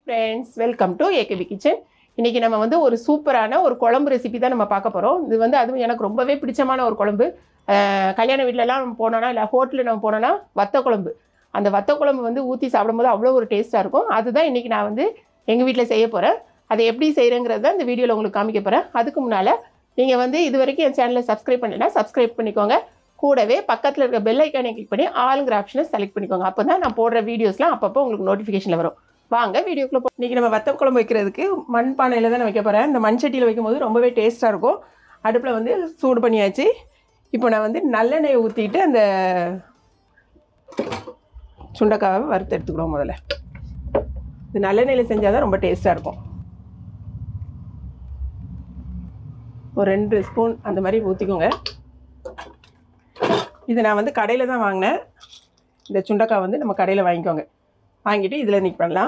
Friends welcome to AKB kitchen இன்றைக்கி நம்ம வந்து ஒரு சூப்பரான ஒரு குழம்பு ரெசிபி தான் நம்ம பார்க்க போகிறோம் இது வந்து அதுவும் எனக்கு ரொம்பவே பிடிச்சமான ஒரு குழம்பு அஹ், கல்யாண வீட்டிலலாம் நம்ம போனோன்னா இல்லை ஹோட்டலில் நம்ம போனோன்னா வத்த குழம்பு அந்த வத்த குழம்பு வந்து ஊற்றி சாப்பிடும்போது அவ்வளோ ஒரு டேஸ்ட்டாக இருக்கும் அதுதான் இன்றைக்கி நான் வந்து எங்கள் வீட்டில் செய்ய போகிறேன் அதை எப்படி செய்கிறேங்கிறது தான் இந்த வீடியோவில் உங்களுக்கு காமிக்க போகிறேன் அதுக்கு முன்னால் நீங்கள் வந்து இது வரைக்கும் என் சேனலை சப்ஸ்கிரைப் பண்ணலைன்னா சப்ஸ்கிரைப் பண்ணிக்கோங்க கூடவே பக்கத்தில் இருக்க பெல் ஐக்கானை கிளிக் பண்ணி ஆளுங்கிற ஆப்ஷனை செலக்ட் பண்ணிக்கோங்க அப்போ தான் நான் போடுற வீடியோஸ்லாம் அப்பப்போ உங்களுக்கு நோட்டிஃபிகேஷனில் வரும் வாங்க வீடியோக்குள்ளே போ இன்றைக்கி நம்ம வத்த குழம்பு வைக்கிறதுக்கு மண் பானையில் தான் நான் வைக்க போகிறேன் இந்த மண் சட்டியில் வைக்கும்போது ரொம்பவே டேஸ்ட்டாக இருக்கும் அடுப்பில் வந்து சூடு பண்ணியாச்சு இப்போ நான் வந்து நல்லெண்ணெயை ஊற்றிட்டு அந்த சுண்டைக்காவை வறுத்து எடுத்துக்கிடுவோம் முதல்ல இது நல்லெண்ணெயில் செஞ்சால் தான் ரொம்ப டேஸ்ட்டாக இருக்கும் ஒரு ரெண்டு ஸ்பூன் அந்த மாதிரி ஊற்றிக்கோங்க இது நான் வந்து கடையில் தான் வாங்கினேன் இந்த சுண்டைக்காய் வந்து நம்ம கடையில் வாங்கிக்கோங்க வாங்கிட்டு இதில் இன்னைக்கு பண்ணலாம்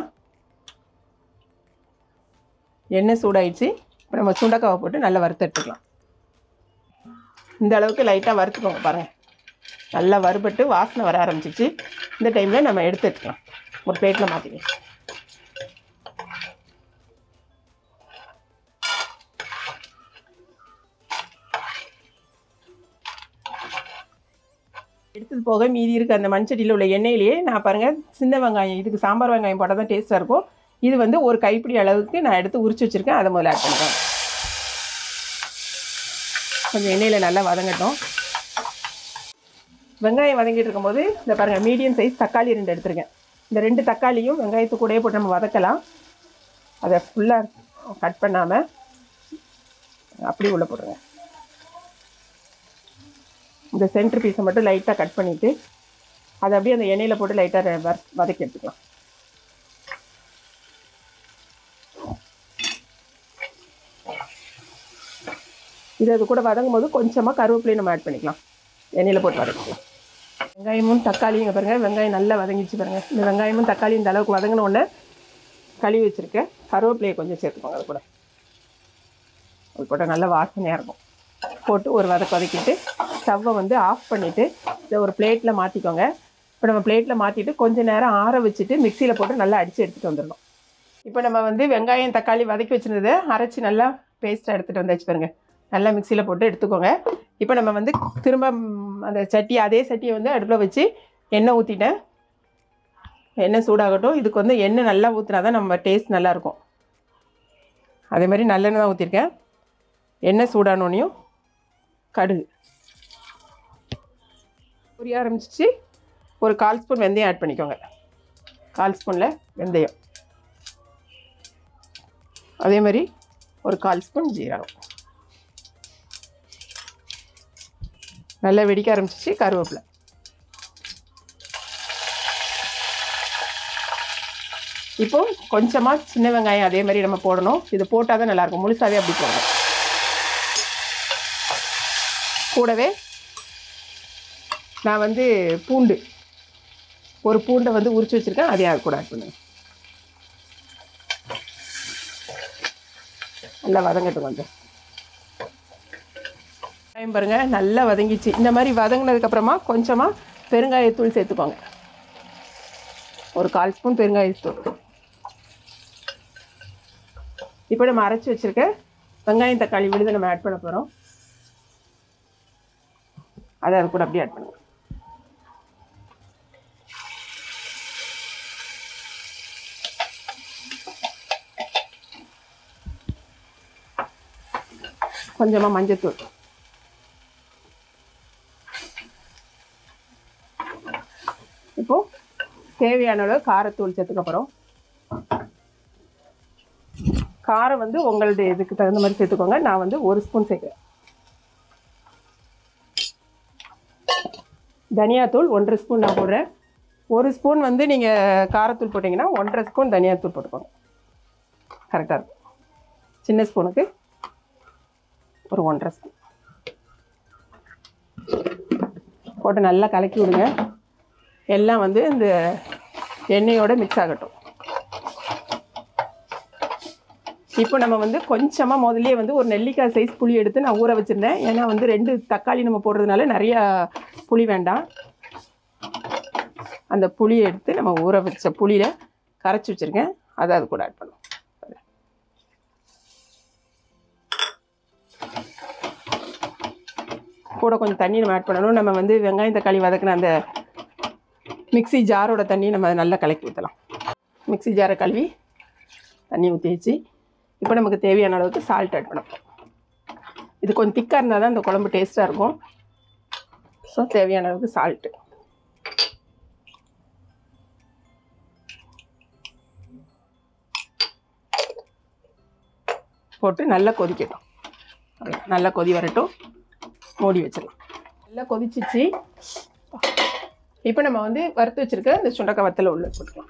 எண்ணெய் சூடாயிடுச்சு இப்போ நம்ம சுண்டைக்காவை போட்டு நல்லா வறுத்து எடுத்துக்கலாம் இந்த அளவுக்கு லைட்டாக வறுத்துக்கோங்க பாருங்கள் நல்லா வறுபட்டு வாசனை வர ஆரம்பிச்சிச்சு இந்த டைமில் நம்ம எடுத்து எடுத்துக்கலாம் ஒரு பிளேட்டில் மாற்றிக்கலாம் எடுத்தது போக மீதி இருக்க அந்த மண்சட்டியில் உள்ள எண்ணெயிலேயே நான் பாருங்கள் சின்ன வெங்காயம் இதுக்கு சாம்பார் வெங்காயம் போட்டால் தான் டேஸ்ட்டாக இருக்கும் இது வந்து ஒரு கைப்பிடி அளவுக்கு நான் எடுத்து உரிச்சு வச்சுருக்கேன் அதை முதல்ல ஆட் பண்ணுறேன் கொஞ்சம் எண்ணெயில் நல்லா வதங்கட்டும் வெங்காயம் வதங்கிட்டு இருக்கும்போது இந்த பாருங்கள் மீடியம் சைஸ் தக்காளி ரெண்டு எடுத்துருக்கேன் இந்த ரெண்டு தக்காளியும் வெங்காயத்து கூடயே போட்டு நம்ம வதக்கலாம் அதை ஃபுல்லாக கட் பண்ணாமல் அப்படி உள்ளே போடுங்க இந்த சென்டர் பீஸை மட்டும் லைட்டாக கட் பண்ணிவிட்டு அதை அப்படியே அந்த எண்ணெயில் போட்டு லைட்டாக வதக்கி எடுத்துக்கலாம் இது அது கூட வதங்கும் போது கொஞ்சமாக கருவேப்பிலையும் நம்ம ஆட் பண்ணிக்கலாம் எண்ணெயில் போட்டு வதக்கிக்கலாம் வெங்காயமும் தக்காளியும் இங்க பாருங்க வெங்காயம் நல்லா வதங்கிச்சு பாருங்க இந்த வெங்காயமும் தக்காளி இந்த அளவுக்கு வதங்கின உடனே கழுவி வச்சுருக்கேன் கருவேப்பிலையை கொஞ்சம் சேர்த்துக்கோங்க அது கூட அது போட்டால் நல்ல வாசனையாக இருக்கும் போட்டு ஒரு வதக்கு வதக்கிட்டு ஸ்டவ்வை வந்து ஆஃப் பண்ணிவிட்டு இதை ஒரு பிளேட்டில் மாற்றிக்கோங்க இப்போ நம்ம பிளேட்டில் மாற்றிட்டு கொஞ்சம் நேரம் ஆற வச்சுட்டு மிக்சியில் போட்டு நல்லா அடித்து எடுத்துகிட்டு வந்துடணும் இப்போ நம்ம வந்து வெங்காயம் தக்காளி வதக்கி வச்சுருந்ததை அரைச்சி நல்லா பேஸ்ட்டாக எடுத்துகிட்டு வந்தாச்சு பாருங்க நல்லா மிக்சியில் போட்டு எடுத்துக்கோங்க இப்போ நம்ம வந்து திரும்ப ம், அந்த சட்டி அதே சட்டியை வந்து அடுப்பில் வச்சு எண்ணெய் ஊற்றிட்டேன் எண்ணெய் சூடாகட்டும் இதுக்கு வந்து எண்ணெய் நல்லா ஊற்றினா தான் நம்ம டேஸ்ட் நல்லாயிருக்கும் அதே மாதிரி நல்லெண்ணெய் தான் ஊற்றிருக்கேன் எண்ணெய் சூடானோனையும் கடுகு பொரிய ஆரம்பிச்சிச்சு ஒரு கால் ஸ்பூன் வெந்தயம் ஆட் பண்ணிக்கோங்க கால் ஸ்பூனில் வெந்தயம் அதே மாதிரி ஒரு கால் ஸ்பூன் ஜீரகம் நல்லா வெடிக்க ஆரம்பிச்சிச்சு கருவேப்பிலை இப்போ கொஞ்சமாக சின்ன வெங்காயம் அதே மாதிரி நம்ம போடணும் இது போட்டால் தான் நல்லாயிருக்கும் முழுசாகவே அப்படி போடணும் கூடவே நான் வந்து பூண்டு ஒரு பூண்டை வந்து உரிச்சு வச்சுருக்கேன் அதையும் அது கூட ஆட் பண்ணுங்க நல்லா வதங்கட்டும் கொஞ்சம் வெங்காயம் பாருங்க நல்லா வதங்கிச்சு இந்த மாதிரி வதங்கினதுக்கப்புறமா கொஞ்சமாக பெருங்காயத்தூள் சேர்த்துக்கோங்க ஒரு கால் ஸ்பூன் பெருங்காயத்தூள் இப்போ நம்ம அரைச்சி வச்சுருக்க வெங்காயம் தக்காளி விழுது நம்ம ஆட் பண்ண போகிறோம் அதை அது கூட அப்படியே ஆட் பண்ணுங்க கொஞ்சமாக மஞ்சத்தூள் இப்போ தேவையான அளவு காரத்தூள் சேர்த்துக்க போகிறோம் காரம் வந்து உங்களுடைய இதுக்கு தகுந்த மாதிரி சேர்த்துக்கோங்க நான் வந்து ஒரு ஸ்பூன் சேர்க்குறேன் தனியாத்தூள் ஒன்றரை ஸ்பூன் நான் போடுறேன் ஒரு ஸ்பூன் வந்து நீங்கள் காரத்தூள் போட்டிங்கன்னா ஒன்றரை ஸ்பூன் தனியாத்தூள் போட்டுக்கோங்க கரெக்டாக இருக்கும் சின்ன ஸ்பூனுக்கு ஒரு ஒன்றரை ஸ்பூன் போட்டு நல்லா கலக்கி விடுங்க எல்லாம் வந்து இந்த எண்ணெயோட மிக்ஸ் ஆகட்டும் இப்போ நம்ம வந்து கொஞ்சமாக முதல்லயே வந்து ஒரு நெல்லிக்காய் சைஸ் புளி எடுத்து நான் ஊற வச்சுருந்தேன் ஏன்னா வந்து ரெண்டு தக்காளி நம்ம போடுறதுனால நிறையா புளி வேண்டாம் அந்த புளியை எடுத்து நம்ம ஊற வச்ச புளியில் கரைச்சி வச்சுருக்கேன் அதை அது கூட ஆட் பண்ணுவோம் கூட கொஞ்சம் தண்ணி நம்ம ஆட் பண்ணணும் நம்ம வந்து வெங்காயம் தக்காளி வதக்கின அந்த மிக்ஸி ஜாரோட தண்ணி நம்ம அதை நல்லா கலக்கி ஊற்றலாம் மிக்ஸி ஜாரை கழுவி தண்ணி ஊற்றி வச்சு இப்போ நமக்கு தேவையான அளவுக்கு சால்ட் ஆட் பண்ணணும் இது கொஞ்சம் திக்காக இருந்தால் தான் இந்த குழம்பு டேஸ்ட்டாக இருக்கும் ஸோ தேவையான அளவுக்கு சால்ட்டு போட்டு நல்லா கொதிக்கட்டும் அவ்வளவுதான். நல்லா கொதி வரட்டும் மூடி வச்சிடலாம் நல்லா கொதிச்சிச்சு இப்போ நம்ம வந்து வறுத்து வச்சிருக்க இந்த சுண்டக்காய் வத்தலை உள்ள போட்டுக்கலாம்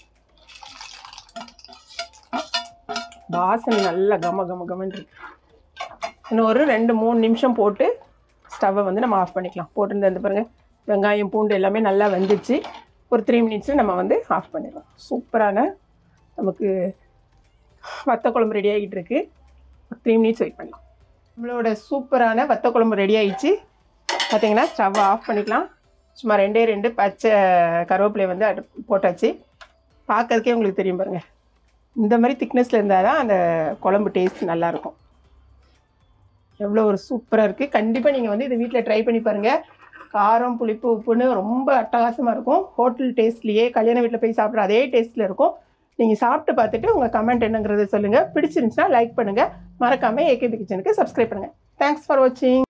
வாசனை நல்லா கம கம கமன்னு இருக்கு இன்னும் ஒரு ரெண்டு மூணு நிமிஷம் போட்டு ஸ்டவ்வை வந்து நம்ம ஆஃப் பண்ணிக்கலாம் போட்டிருந்த இந்த பாருங்க வெங்காயம் பூண்டு எல்லாமே நல்லா வெந்துச்சு ஒரு த்ரீ மினிட்ஸில் நம்ம வந்து ஆஃப் பண்ணிடலாம் சூப்பரான நமக்கு வத்த குழம்பு ரெடி ஆகிட்டு இருக்கு த்ரீ மினிட்ஸ் வெயிட் பண்ணலாம் நம்மளோட சூப்பரான வத்த குழம்பு ரெடி ஆயிடுச்சு பார்த்தீங்கன்னா ஸ்டவ்வை ஆஃப் பண்ணிக்கலாம் சும்மா ரெண்டே ரெண்டு பச்சை கருவேப்பிலையை வந்து அடு போட்டாச்சு பார்க்கறதுக்கே உங்களுக்கு தெரியும் பாருங்க இந்த மாதிரி திக்னஸில் இருந்தால் தான் அந்த குழம்பு டேஸ்ட் நல்லாயிருக்கும் எவ்வளோ ஒரு சூப்பராக இருக்குது கண்டிப்பாக நீங்கள் வந்து இதை வீட்டில் ட்ரை பண்ணி பாருங்கள் காரம் புளிப்பு உப்புன்னு ரொம்ப அட்டகாசமாக இருக்கும் ஹோட்டல் டேஸ்ட்லேயே கல்யாண வீட்டில் போய் சாப்பிட்ற அதே டேஸ்ட்டில் இருக்கும் நீங்கள் சாப்பிட்டு பார்த்துட்டு உங்கள் கமெண்ட் என்னங்கிறத சொல்லுங்கள் பிடிச்சிருந்துச்சுன்னா லைக் பண்ணுங்கள் மறக்காமல் ஏகேபி கிச்சனுக்கு சப்ஸ்கிரைப் பண்ணுங்கள் தேங்க்ஸ் ஃபார் வாட்சிங்